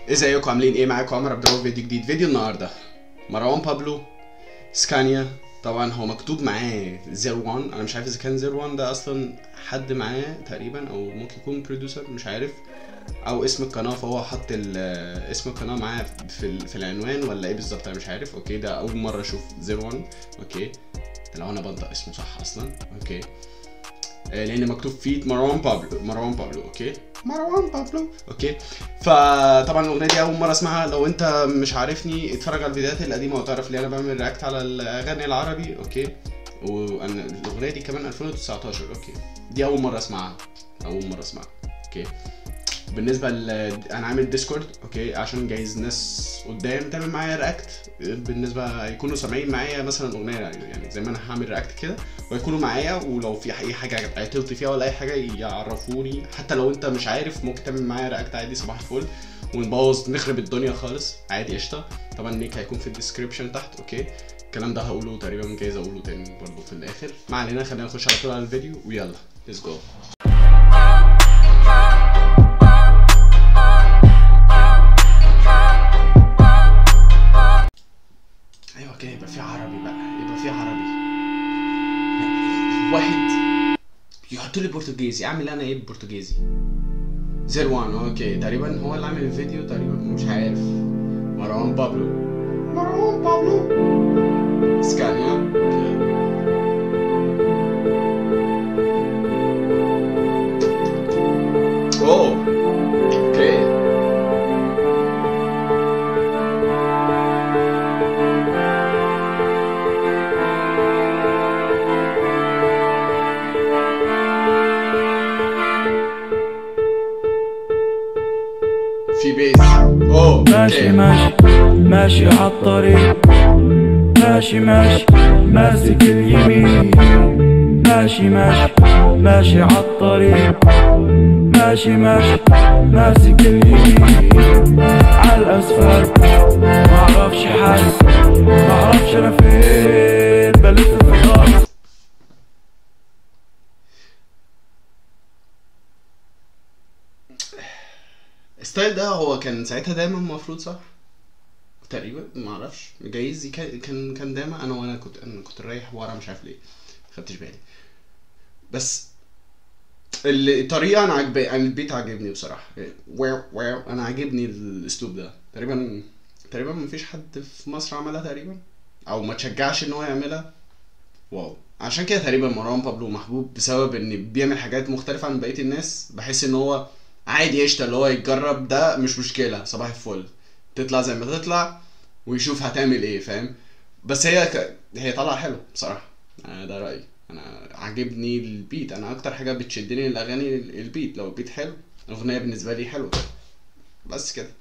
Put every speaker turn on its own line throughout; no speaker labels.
ازيكم عاملين ايه معاكم عمر عبد الرؤوف فيديو جديد فيديو النهارده مروان بابلو سكانيا طبعا هو مكتوب معاه 01 انا مش عارف اذا كان 01 ده اصلا حد معاه تقريبا او ممكن يكون بروديوسر مش عارف او اسم القناه فهو حط ال- اسم القناه معاه في ال- في العنوان ولا ايه بالظبط انا مش عارف اوكي ده اول مره اشوف 01 اوكي ده لو انا بنطق اسمه صح اصلا اوكي آه، لان مكتوب فيه مروان بابلو مروان بابلو اوكي مروان بابلو اوكي فطبعا الاغنيه دي اول مره اسمعها لو انت مش عارفني اتفرج على الفيديوهات القديمه وتعرف ليه انا بعمل رياكت على الاغاني العربي اوكي وانا الاغنيه دي كمان 2019 اوكي دي اول مره اسمعها اول مره اسمعها اوكي بالنسبه ل انا عامل ديسكورد اوكي عشان جايز ناس قدام تعمل معايا رياكت بالنسبه يكونوا سامعين معايا مثلا اغنيه يعني زي ما انا هعمل رياكت كده ويكونوا معايا ولو في اي حاجه عطلت فيها ولا اي حاجه يعرفوني حتى لو انت مش عارف ممكن تعمل معايا رياكت عادي صباح الفل ونبوظ نخرب الدنيا خالص عادي قشطه طبعا اللينك هيكون في الديسكربشن تحت اوكي الكلام ده هقوله تقريبا جايز اقوله تاني برضه في الاخر ما علينا خلينا نخش على طول على الفيديو ويلا ليتس جو ايوه كده يبقى في عربي بقى يبقى في عربي واحد يحط لي برتغيزي اعمل انا ايه بالبرتغيزي زيرو وان اوكي تقريبا هو اللي عامل الفيديو تقريبا مش عارف مروان بابلو مروان بابلو سكانيا اوكي اوه اوكي في بيت اوه
ماشي
اوكي
ماشي ماشي عالطريق ماشي ماشي ماسك اليمين ماشي ماشي ماشي عالطريق ماشي ماشي ماسك اليمين عالاسفلت معرفش حالي معرفش انا فين بلف في الارض
الستايل ده هو كان ساعتها دايما المفروض صح تقريبا ما اعرفش جايز كان كان كان دايما انا وانا كنت انا كنت رايح ورا مش عارف ليه خدتش بالي بس ال- الطريقه انا عجباني انا البيت عاجبني بصراحه واو واو انا عاجبني الاسلوب ده تقريبا تقريبا ما فيش حد في مصر عملها تقريبا او ما تشجعش ان هو يعملها واو عشان كده تقريبا مروان بابلو محبوب بسبب ان بيعمل حاجات مختلفه عن بقيه الناس بحس ان هو عادي قشطه اللي هو يتجرب ده مش مشكله صباح الفل تطلع زي ما تطلع ويشوف هتعمل ايه فاهم بس هي ك... هي طالعه حلو بصراحه أنا ده رايي انا عاجبني البيت انا اكتر حاجه بتشدني الاغاني ال- البيت لو البيت حلو الاغنيه بالنسبه لي حلوه بس كده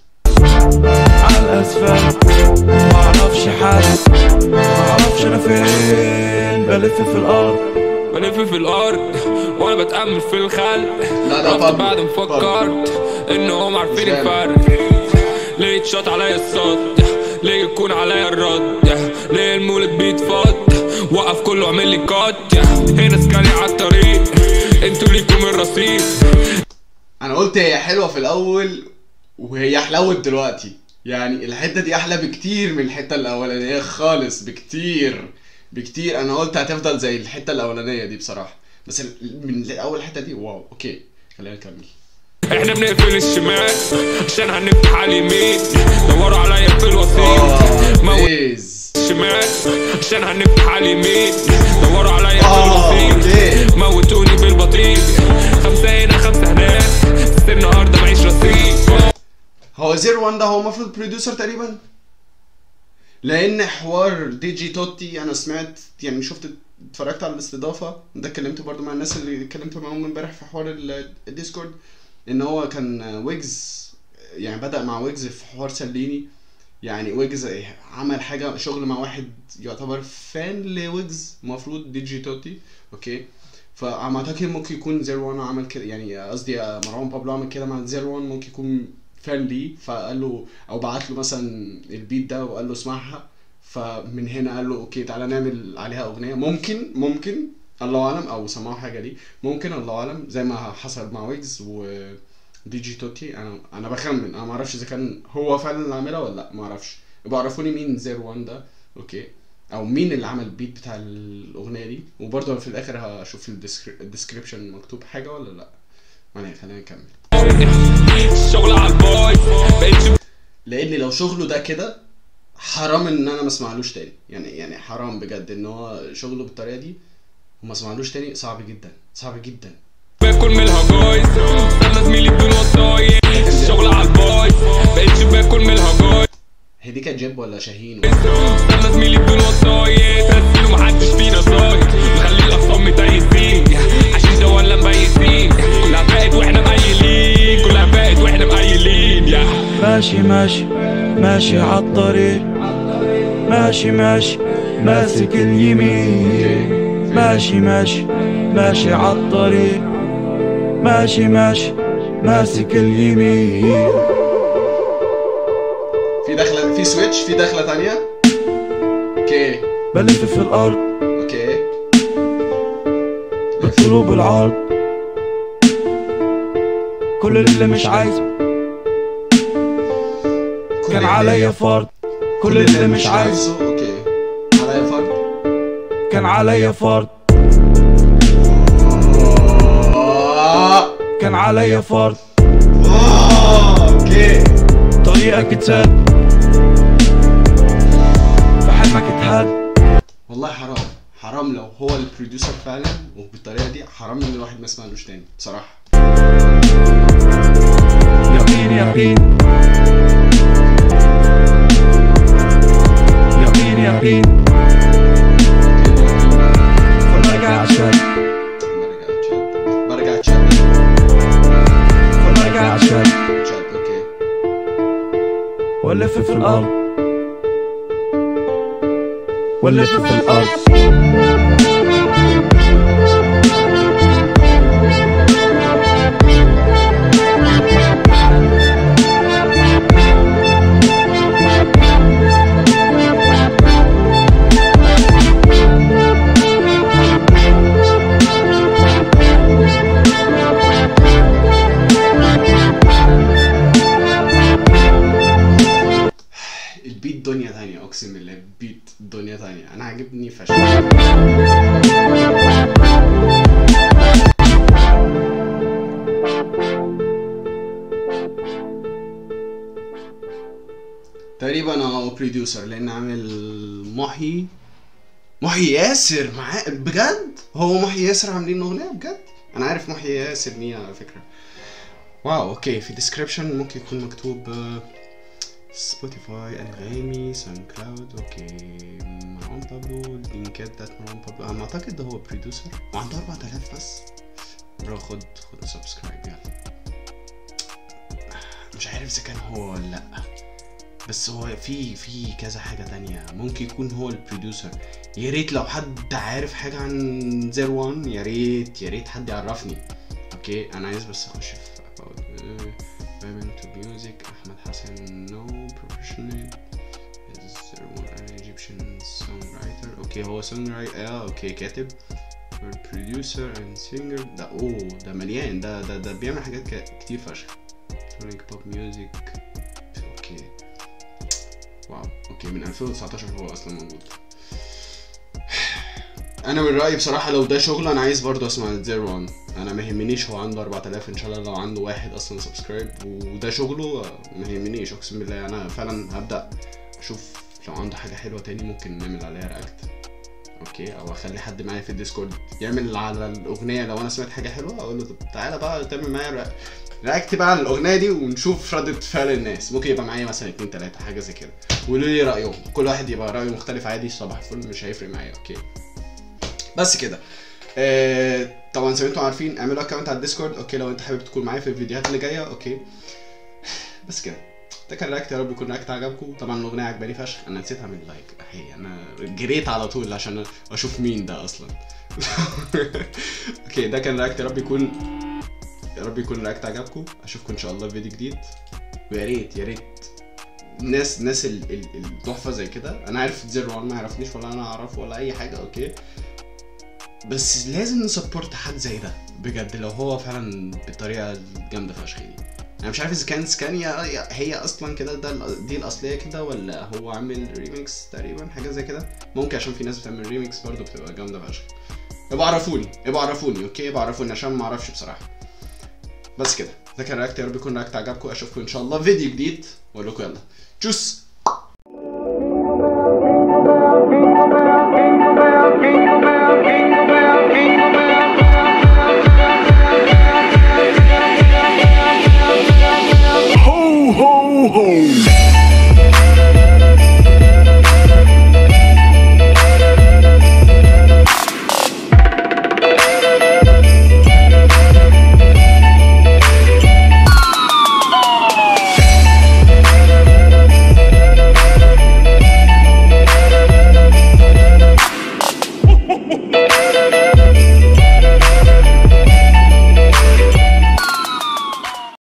عالاسفلت معرفش حالي معرفش انا فين بلف في الارض
بلف في الارض وانا بتامل في الخلق
لا ده
رحت
بابلو.
بعد ما فكرت انهم عارفين
مش
الفرق ليه يتشاط عليا الصد ليه يكون عليا الرد ليه المولد بيتفض وقف كله اعمل لي كات هنا سكالي على الطريق انتوا ليكم الرصيد
انا قلت هي حلوه في الاول وهي حلوت دلوقتي يعني الحته دي احلى بكتير من الحته الاولانيه خالص بكتير بكتير انا قلت هتفضل زي الحته الاولانيه دي بصراحه بس ال- من اول حته دي واو اوكي خلينا نكمل
احنا بنقفل الشمال عشان هنفتح على اليمين دوروا عليا في الوسيط
اه
موت
بليز
الشمال عشان هنفتح على اليمين دوروا عليا في
اه
الوسيط
اوكي
موتوني بالبطيء خمسة هنا خمسة هناك بس النهاردة معيش رصيد
هو زيرو وان ده هو المفروض بروديوسر تقريبا لان حوار دي جي توتي انا سمعت يعني شفت اتفرجت على الاستضافه ده اتكلمت برضو مع الناس اللي اتكلمت معاهم امبارح في حوار ال- الديسكورد ان هو كان ويجز يعني بدأ مع ويجز في حوار سليني يعني ويجز عمل حاجه شغل مع واحد يعتبر فان لويجز المفروض دي جي توتي اوكي فاعتقد ممكن يكون زيرو وان عمل كده يعني قصدي مروان بابلو عمل كده مع زيرو وان ممكن يكون فان ليه فقال له او بعت له مثلا البيت ده وقال له اسمعها فمن هنا قال له اوكي تعالى نعمل عليها اغنيه ممكن ممكن الله اعلم او سمعوا حاجه ليه ممكن الله اعلم زي ما حصل مع ويجز و دي جي توتي انا انا بخمن انا ما اعرفش اذا كان هو فعلا اللي عاملها ولا لا ما اعرفش يبقى عرفوني مين زيرو وان ده اوكي او مين اللي عمل البيت بتاع الاغنيه دي وبرضه في الاخر هشوف الديسكريبشن مكتوب حاجه ولا لا ما خلينا نكمل
الشغل على الباي بقيت
لان لو شغله ده كده حرام ان انا ما اسمعلوش تاني يعني يعني حرام بجد ان هو شغله بالطريقه دي وما اسمعلوش تاني صعب جدا صعب جدا
باكل من الهجايز استنى زميلي بدون وصاية الشغل على الباي بقيتش باكل من الهجايز
هي دي كانت جيب ولا شاهين
استنى زميلي بدون وصاية ترسل ومحدش فينا صايد نخلي الاخصام متيسين عشان جوانا مبيسين كلها بقت واحنا مقيلين كلها بقت واحنا مقيلين يا
ماشي ماشي ماشي عالطريق ماشي ماشي ماسك اليمين ماشي ماشي ماشي عالطريق ماشي ماشي ماسك اليمين
في دخله في سويتش في دخله تانية اوكي
بلف في الأرض
اوكي
بطلب بالعرض كل اللي مش عايزه كان عليا فرض كل اللي مش عايزه
اوكي عليا فرد
كان عليا فرض
آه.
كان عليا فرض
آه. اوكي
طريقك اتسد فحلمك اتهد
والله حرام حرام لو هو البروديوسر فعلا وبالطريقه دي حرام ان الواحد ما يسمعلوش تاني بصراحه
يقين يقين يقين يقين فبرجع اتشد
برجع اتشد برجع اتشد
فبرجع اتشد
اتشد اوكي
والف في الارض والف في الارض
البيت دنيا تانية اقسم بالله البيت دنيا تانية انا عاجبني فشخ تقريبا هو بروديوسر لان عامل محي محي ياسر معاه بجد هو محي ياسر عاملين اغنيه بجد انا عارف محي ياسر مين على فكره واو اوكي في ديسكريبشن ممكن يكون مكتوب آه، سبوتيفاي انغامي ساوند كلاود اوكي مروان بابلو اللينكات بتاعت مروان بابلو انا اعتقد ده هو بروديوسر وعنده 4000 بس برو خد خد سبسكرايب يلا مش عارف اذا كان هو ولا لا بس هو في في كذا حاجة تانية ممكن يكون هو البروديوسر يا ريت لو حد عارف حاجة عن زيرو وان يا ريت يا ريت حد يعرفني اوكي انا عايز بس اخش في about uh, women to music احمد حسن no professional is there one an Egyptian songwriter اوكي هو songwriter اه اوكي كاتب or producer and singer ده اوه ده مليان ده ده ده بيعمل حاجات ك- كتير فشخ electronic pop music اوكي واو اوكي من 2019 هو اصلا موجود انا من رايي بصراحه لو ده شغل انا عايز برضه اسمع زيرو وان انا ما يهمنيش هو عنده 4000 ان شاء الله لو عنده واحد اصلا سبسكرايب وده شغله ما يهمنيش اقسم بالله انا فعلا هبدا اشوف لو عنده حاجه حلوه تاني ممكن نعمل عليها رياكت اوكي او اخلي حد معايا في الديسكورد يعمل على الاغنيه لو انا سمعت حاجه حلوه اقول له طب تعالى بقى تعمل معايا رياكت رياكت بقى على الاغنيه دي ونشوف ردة فعل الناس ممكن يبقى معايا مثلا اتنين تلاته حاجه زي كده وقولوا لي رايهم كل واحد يبقى رايه مختلف عادي صباح الفل مش هيفرق معايا اوكي بس كده آه طبعا زي ما انتم عارفين اعملوا اكونت على الديسكورد اوكي لو انت حابب تكون معايا في الفيديوهات اللي جايه اوكي بس كده ده كان رياكت يا رب يكون رياكت عجبكم طبعا الاغنيه عجباني فشخ انا نسيت اعمل لايك احي انا جريت على طول عشان اشوف مين ده اصلا اوكي ده كان رياكت يا رب يكون يا رب يكون الرياكت عجبكم اشوفكم ان شاء الله في فيديو جديد ويا ريت يا ريت ناس ناس ال- ال- التحفه زي كده انا عارف زيرو وان ما يعرفنيش ولا انا اعرفه ولا اي حاجه اوكي بس لازم نسبورت حد زي ده بجد لو هو فعلا بالطريقه الجامده فشخ دي انا مش عارف اذا كان سكانيا هي اصلا كده ده ال- دي الاصليه كده ولا هو عامل ريميكس تقريبا حاجه زي كده ممكن عشان في ناس بتعمل ريميكس برضه بتبقى جامده فشخ ابقوا عرفوني ابقوا عرفوني اوكي ابقوا عرفوني عشان ما اعرفش بصراحه بس كده ده كان رياكت يا رب يكون رياكت عجبكم اشوفكم ان شاء الله في فيديو جديد واقول لكم يلا تشوس